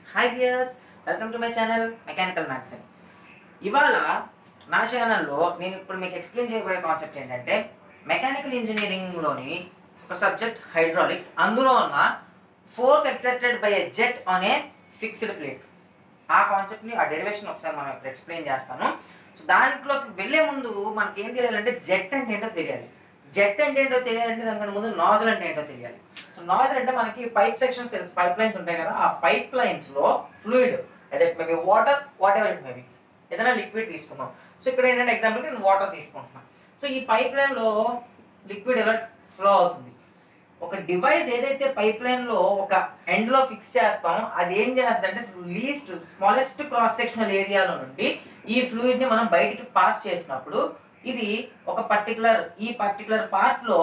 Hi viewers welcome to my channel mechanical మ్యాక్సిన్ ఇవాళ నా ఛానల్లో నేను ఇప్పుడు మీకు ఎక్స్ప్లెయిన్ చేయబోయే కాన్సెప్ట్ ఏంటంటే మెకానికల్ ఇంజనీరింగ్లోని ఒక సబ్జెక్ట్ హైడ్రాలిక్స్ అందులో ఉన్న force exerted by a jet on a fixed plate ఆ కాన్సెప్ట్ని ఆ డెరివేషన్ ఒకసారి మనం ఇప్పుడు ఎక్స్ప్లెయిన్ చేస్తాను సో దాంట్లోకి వెళ్ళే ముందు మనకి ఏం తెలియాలంటే జెట్ అంటే ఏంటో తెలియాలి జెట్ అంటే ఏంటో తెలియాలంటే దానికంటే ముందు నాజల్ అంటే ఏంటో తెలియాలి సో నాజల్ అంటే మనకి పైప్ సెక్షన్స్ తెలుసు పైప్ లైన్స్ ఉంటాయి కదా ఆ పైప్ లైన్స్ లో ఫ్లూయిడ్ అదే maybe water whatever it maybe ఏదైనా లిక్విడ్ తీసుకున్నాం సో ఇక్కడ ఏంటంటే ఎగ్జాంపుల్ నేను వాటర్ తీసుకుంటున్నాను సో ఈ పైప్ లైన్ లో లిక్విడ్ ఎలా ఫ్లో అవుతుంది ఒక డివైస్ ఏదైతే పైప్ లైన్ లో ఒక ఎండ్ లో ఫిక్స్ చేస్తామో అది ఏం చేస్తుంది అంటే లీస్ట్ స్మాలెస్ట్ క్రాస్ సెక్షనల్ ఏరియాలో నుండి ఈ ఫ్లూయిడ్ ని మనం బయటికి పాస్ చేసినప్పుడు ఇది ఒక పర్టికులర్ ఈ పర్టికులర్ పార్ట్ లో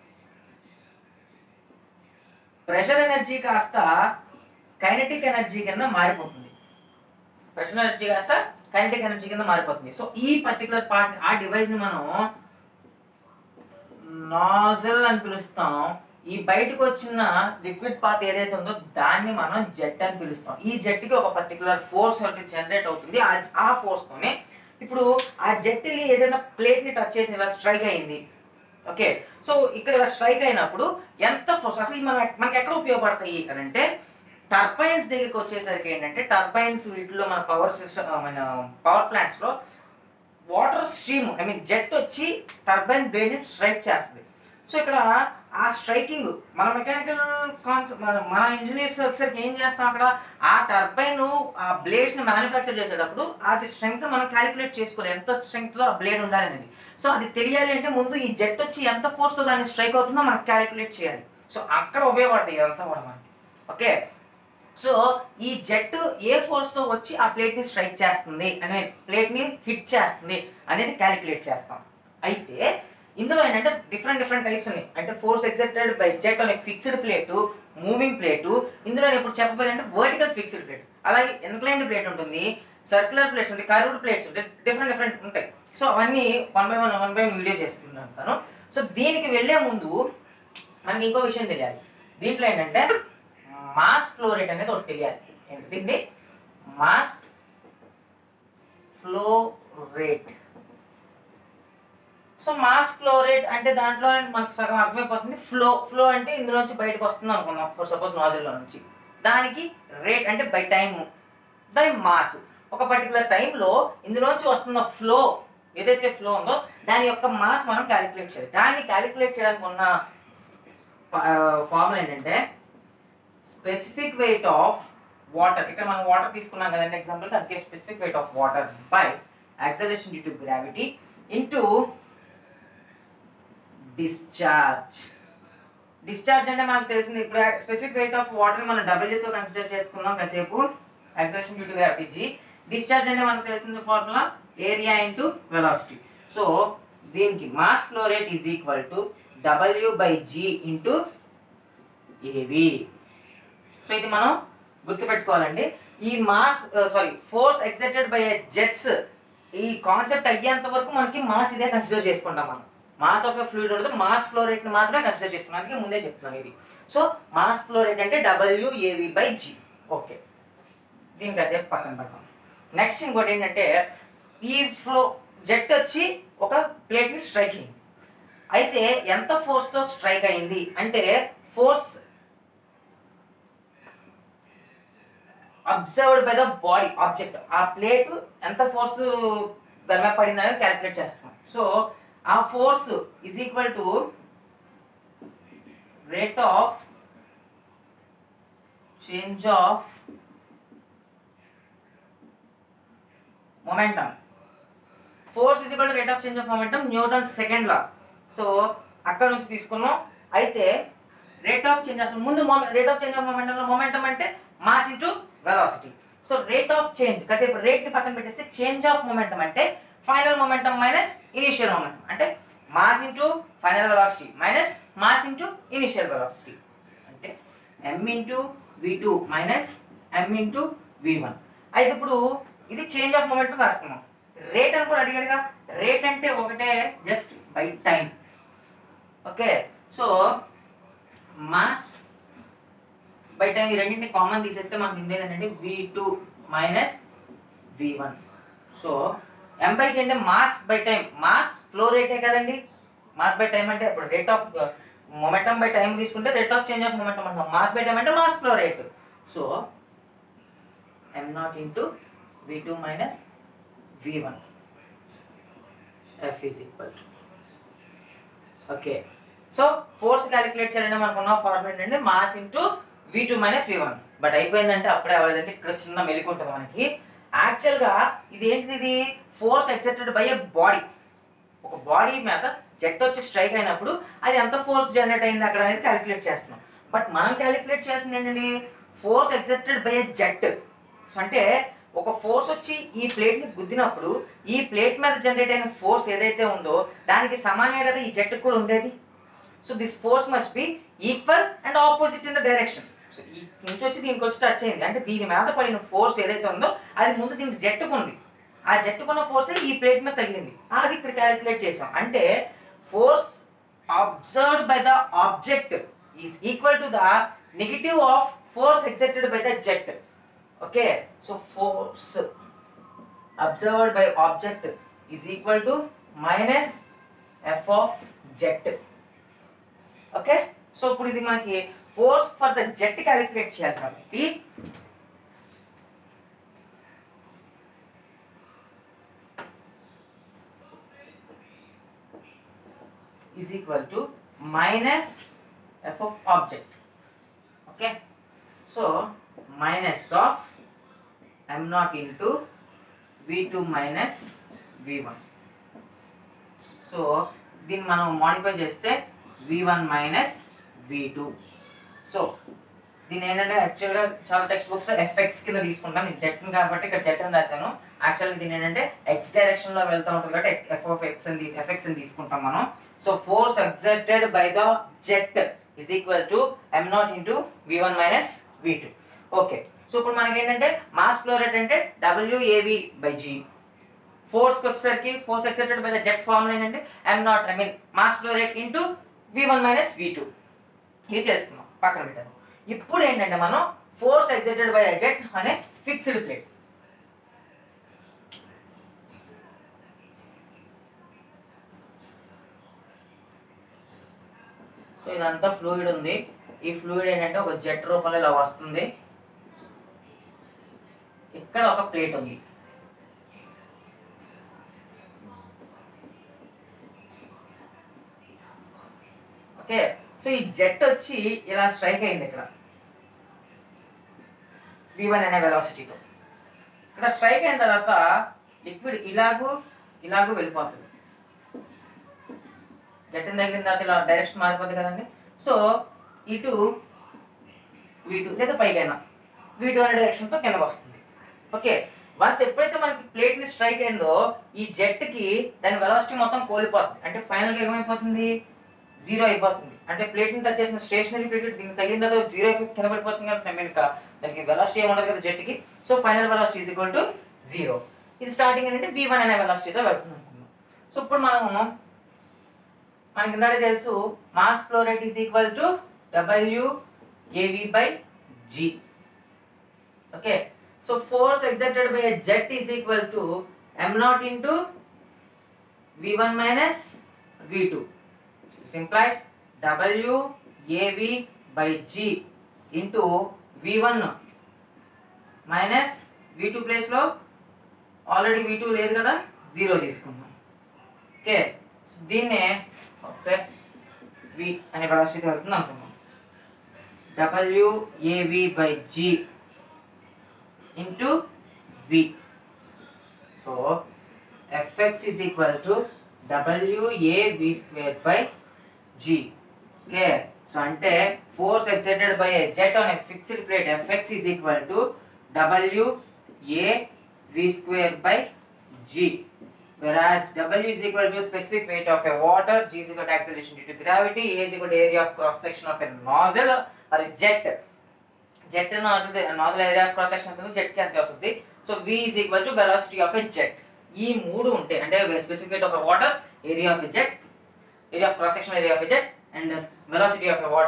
ప్రెషర్ ఎనర్జీ కాస్త కైనటిక్ ఎనర్జీ కింద మారిపోతుంది ప్రెషర్ ఎనర్జీ కాస్త కైనటిక్ ఎనర్జీ కింద మారిపోతుంది సో ఈ పర్టికులర్ పార్ట్ ఆ డివైస్ ని మనం నాజల్ అని పిలుస్తాం ఈ బయటకు వచ్చిన లిక్విడ్ పాత్ ఏదైతే ఉందో దాన్ని మనం జెట్ అని పిలుస్తాం ఈ జెట్ కి ఒక పర్టికులర్ ఫోర్స్ ఒకటి జనరేట్ అవుతుంది ఆ- ఆ ఫోర్స్ తోనే ఇప్పుడు ఆ జెట్ ఏదైనా ప్లేట్ ని టచ్ చేసి ఇలా స్ట్రైక్ అయింది ఓకే సో ఇక్కడ ఇలా స్ట్రైక్ అయినప్పుడు ఎంత ఫోర్స్ అసలు ఇవి మన మనకి ఎక్కడ ఉపయోగపడతాయి అని అంటే టర్బైన్స్ దగ్గరికి వచ్చేసరికి ఏంటంటే టర్బైన్స్ వీటిలో మన పవర్ సిస్టమ్ మన పవర్ ప్లాంట్స్ లో water stream I mean jet వచ్చి టర్బైన్ బ్లేడ్ స్ట్రైక్ చేస్తుంది సో ఇక్కడ ఆ స్ట్రైకింగ్ మన మెకానికల్ కాన్సెప్ట్ మన మన ఇంజనీర్స్ వచ్చేసరికి ఏం చేస్తాం అక్కడ ఆ టర్బైన్ ఆ బ్లేడ్స్ ని మ్యానుఫ్యాక్చర్ చేసేటప్పుడు వాటి స్ట్రెంగ్త్ మనం క్యాలిక్యులేట్ చేసుకోవాలి ఎంత స్ట్రెంగ్త్ లో ఆ బ్లేడ్ ఉండాలి అనేది సో అది తెలియాలి అంటే ముందు ఈ జెట్ వచ్చి ఎంత ఫోర్స్ తో దాన్ని స్ట్రైక్ అవుతుందో మనం క్యాలిక్యులేట్ చేయాలి సో అక్కడ ఉపయోగపడతాయి ఇదంతా కూడా మనకి ఓకే సో ఈ జెట్ ఏ ఫోర్స్ తో వచ్చి ఆ ప్లేట్ ని స్ట్రైక్ చేస్తుంది అనే ప్లేట్ ని హిట్ చేస్తుంది అనేది క్యాలిక్యులేట్ చేస్తాం అయితే ఇందులో ఏంటంటే డిఫరెంట్ డిఫరెంట్ టైప్స్ ఉన్నాయి అంటే ఫోర్స్ ఎగ్జెక్టెడ్ బై జెట్ అనే ఫిక్స్డ్ ప్లేటు మూవింగ్ ప్లేటు ఇందులో నేను ఇప్పుడు చెప్పబోయేది అంటే వర్టికల్ ఫిక్స్డ్ ప్లేట్ అలాగే ఎన్క్లైన్డ్ ప్లేట్ ఉంటుంది సర్క్యులర్ ప్లేట్స్ ఉంటాయి కర్వ్డ్ ప్లేట్స్ ఉంటాయి డిఫరెంట్ డిఫరెంట్ ఉంటాయి సో అవన్నీ one by one one by one video చేస్తుంటాను సో దీనికి వెళ్ళే ముందు మనకి ఇంకో విషయం తెలియాలి దీంట్లో ఏంటంటే మాస్ ఫ్లో రేట్ అనేది ఒకటి తెలియాలి ఏంటి దీన్ని mass flow rate so mass flow rate అంటే దాంట్లో మనకు సగం అర్థమైపోతుంది ఫ్లో ఫ్లో అంటే ఇందులోంచి బయటకు వస్తుంది అనుకున్నాం ఫర్ సపోజ్ నాజిల్లో నుంచి దానికి రేట్ అంటే బై టైము దాని మాస్ ఒక పర్టికులర్ టైంలో ఇందులోంచి వస్తున్న ఫ్లో ఏదైతే ఫ్లో ఉందో దాని యొక్క మాస్ మనం క్యాలిక్యులేట్ చేయాలి దాన్ని క్యాలిక్యులేట్ చేయడానికి ఉన్న ఫార్ములా ఏంటంటే స్పెసిఫిక్ వెయిట్ ఆఫ్ వాటర్ ఇక్కడ మనం వాటర్ తీసుకున్నాం కదండి ఎగ్జాంపుల్ అంటే specific weight of water by acceleration due to gravity into discharge discharge అంటే మనకు తెలిసింది ఇప్పుడు స్పెసిఫిక్ వెయిట్ ఆఫ్ వాటర్ మనం డబ్ల్యూతో కన్సిడర్ చేసుకుందాం కాసేపు acceleration due to gravity G discharge అంటే మనకు తెలిసింది formula area into velocity so దీనికి mass flow rate is equal to W by G into A V so ఇది మనం గుర్తుపెట్టుకోవాలండి ఈ mass sorry force exerted by jets ఈ కాన్సెప్ట్ అయ్యేంత వరకు మనకి మాస్ ఇదే కన్సిడర్ చేసుకుంటాం మనం మాస్ ఆఫ్ ఎ ఫ్లూయిడ్ ఉంటుంది మాస్ ఫ్లో రేట్ ని మాత్రమే కన్సిడర్ చేసుకున్నాం అందుకే ముందే చెప్తున్నాను ఇది సో మాస్ ఫ్లో రేట్ అంటే W A V by G okay దీన్ని కాసేపు పక్కన పెడతాం నెక్స్ట్ ఇంకోటి ఏంటంటే ఈ ఫ్లో జెట్ వచ్చి ఒక ప్లేట్ ని స్ట్రైక్ అయింది అయితే ఎంత ఫోర్స్ తో స్ట్రైక్ అయింది అంటే force observed by the body object ఆ ప్లేట్ ఎంత ఫోర్స్ దాని మీద పడింది అనేది క్యాలిక్యులేట్ చేస్తాం సో ఆ force is equal to rate of change of momentum force is equal to rate of change of momentum Newton second law so అక్కడ నుంచి తీసుకున్నాం అయితే రేట్ ఆఫ్ చేంజ్ అసలు ముందు రేట్ ఆఫ్ చేంజ్ ఆఫ్ మొమెంటంలో momentum అంటే mass into velocity so rate of change కాసేపు rate ని పక్కన పెట్టేస్తే చేంజ్ ఆఫ్ మొమెంటం అంటే final momentum minus initial momentum అంటే mass into final velocity minus mass into initial velocity అంటే M into V two minus M into వి one అయితే ఇప్పుడు ఇది చేంజ్ ఆఫ్ మొమెంటం రాసుకున్నాం రేట్ అని కూడా అడిగాడుగా రేట్ అంటే ఒకటే just by time okay so mass by time ఈ రెండింటిని కామన్ తీసేస్తే మనకి ఉండేది ఏంటంటే V two minus V one so M by T అంటే mass by time mass flow రేటే కదండి మాస్ బై టైం అంటే ఇప్పుడు rate of momentum by time తీసుకుంటే rate of change of momentum అంటాం మాస్ బై టైం అంటే mass flow rate so M not into V two minus V one F is equal to okay so force calculate చేయాలంటే మనకు ఉన్న formula ఏంటంటే mass into V two minus V one but అయిపోయిందంటే అప్పుడే అవ్వలేదంటే ఇక్కడ చిన్న మెలికి ఉంటుంది మనకి యాక్చువల్గా ఇది ఏంటిది ఇది force exerted by a body ఒక బాడీ మీద జెట్ వచ్చి స్ట్రైక్ అయినప్పుడు అది ఎంత ఫోర్స్ జనరేట్ అయింది అక్కడ అనేది క్యాలిక్యులేట్ చేస్తున్నాం బట్ మనం క్యాలిక్యులేట్ చేసింది ఏంటండి force exerted by a jet అంటే ఒక ఫోర్స్ వచ్చి ఈ ప్లేట్ ని గుద్దినప్పుడు ఈ ప్లేట్ మీద జనరేట్ అయిన ఫోర్స్ ఏదైతే ఉందో దానికి సమానమే కదా ఈ జెట్ కూడా ఉండేది so this force must be equal and opposite in the direction so ఈ నుంచి వచ్చి దీనికి వచ్చి టచ్ అయింది అంటే దీని మీద పడిన ఫోర్స్ ఏదైతే ఉందో అది ముందు దీనికి జట్టుకు ఉంది ఆ జట్టుకున్న ఫోర్స్ ఈ ప్లేట్ మీద తగిలింది అది ఇక్కడ క్యాలిక్యులేట్ చేసాం అంటే force observed by the object is equal to the negative of force exerted by the jet okay so force observed by object is equal to minus F of jet okay so ఇప్పుడు ఇది మనకి force for the jet calculate చేయాలి కాబట్టి is equal to minus f of object okay so minus of m naught into v2 minus v1 so దీన్ని మనం modify చేస్తే v1 minus v2 so దీని ఏంటంటే యాక్చువల్గా చాలా టెక్స్ట్ బుక్స్ ఎఫ్ఎక్స్ కింద తీసుకుంటాను నేను జెట్ కాబట్టి ఇక్కడ జెట్ అని రాశాను యాక్చువల్గా దీని ఏంటంటే ఎక్స్ డైరెక్షన్ లో వెళ్తూ ఉంటుంది కాబట్టి ఎఫ్ ఆఫ్ ఎక్స్ అని ఎఫ్ఎక్స్ అని తీసుకుంటాం మనం so force exerted by the jet is equal to M not into we one minus we two okay so ఇప్పుడు మనకి ఏంటంటే మాస్ ఫ్లో రేట్ అంటే డబ్ల్యూఏవి బై జీ ఫోర్స్కి వచ్చేసరికి force exerted by the jet formula ఏంటంటే m naught I mean mass flow rate into we one minus we two ఇది తెలుసుకున్నాం పక్కన పెట్టాను ఇప్పుడు ఏంటంటే మనం ఫోర్స్ ఎగ్జైటెడ్ బై జెట్ అనే ఫిక్స్డ్ ప్లేట్ సో ఇదంతా ఫ్లూయిడ్ ఉంది ఈ ఫ్లూయిడ్ ఏంటంటే ఒక జెట్ రూపంలో ఇలా వస్తుంది ఇక్కడ ఒక ప్లేట్ ఉంది ఓకే సో ఈ జెట్ వచ్చి ఇలా స్ట్రైక్ అయింది ఇక్కడ వి వన్ అనే వెలాసిటీతో ఇక్కడ స్ట్రైక్ అయిన తర్వాత లిక్విడ్ ఇలాగూ ఇలాగూ వెళ్ళిపోతుంది జట్టుని తగిలిన తర్వాత ఇలా డైరెక్షన్ మారిపోతుంది కదండి సో ఇటు వీటు లేదా పైకైనా వీటు అనే డైరెక్షన్తో కిందకు వస్తుంది ఓకే వన్స్ ఎప్పుడైతే మనకి ప్లేట్ ని స్ట్రైక్ అయిందో ఈ జెట్ కి దాని వెలాసిటీ మొత్తం కోల్పోతుంది అంటే ఫైనల్ గా ఏమైపోతుంది జీరో అయిపోతుంది అంటే ప్లేట్ ని టచ్ చేసిన స్టేషనరీ ప్లేట్ దీనికి తగిలిన తర్వాత జీరో అయిపోయి కింద పడిపోతుంది కాబట్టి I mean ఇంకా దానికి వెలాసిటీ ఏముండదు కదా జెట్ కి so final velocity is equal to zero ఇది స్టార్టింగ్ ఏంటంటే వి వన్ అనే వెలాసిటీతో వెళ్తుంది అనుకున్నాం సో ఇప్పుడు మనము మనకి ఇందాక తెలుసు mass flow rate is equal to W A V by G okay so force exerted by jet is equal to M not into we one minus we two simplifies W A V by G into we one minus we two ప్లేస్లో already V two లేదు కదా zero తీసుకున్నాం okay దీన్నే okay we అనే velocity వెళ్తుంది అనుకున్నాం W A V by G into V so F X is equal to W A V square by G okay so అంటే force excited by a jet on a fixed plate F X is equal to W A V square by G whereas W is equal to specific weight of a water, G is equal to acceleration due to gravity, A is equal to area of cross section of a nozzle or a jet. Jet nozzle nozzle area of cross section ఎంత jet కి అంతే వస్తుంది so v is equal to velocity of a jet ఈ మూడు ఉంటాయి అంటే specific weight of a water area of a jet area of cross section area of a jet and velocity of a water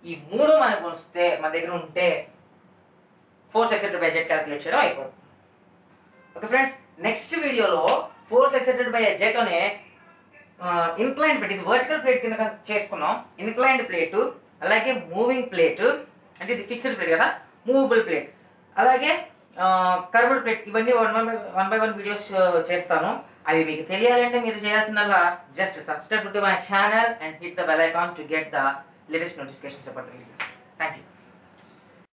ఈ మూడు మనకు వస్తే మన దగ్గర ఉంటే force exerted by jet calculate చేయడం అయిపోతుంది ఓకే ఫ్రెండ్స్ నెక్స్ట్ వీడియోలో ఫోర్స్ ఎక్సెప్టెడ్ బై జెట్ అనే ఇన్క్లైన్ ప్లేట్ ఇది వర్టికల్ ప్లేట్ కింద కనుక చేసుకున్నాం ఇన్క్లైన్డ్ ప్లేట్ అలాగే మూవింగ్ ప్లేట్ అంటే ఇది ఫిక్స్డ్ ప్లేట్ కదా మూవబుల్ ప్లేట్ అలాగే కర్వ్డ్ ప్లేట్ ఇవన్నీ one one by one by one videos చేస్తాను అవి మీకు తెలియాలంటే మీరు చేయాల్సిందల్లా just subscribe to my channel and hit the bell icon to get the latest notifications about videos thank you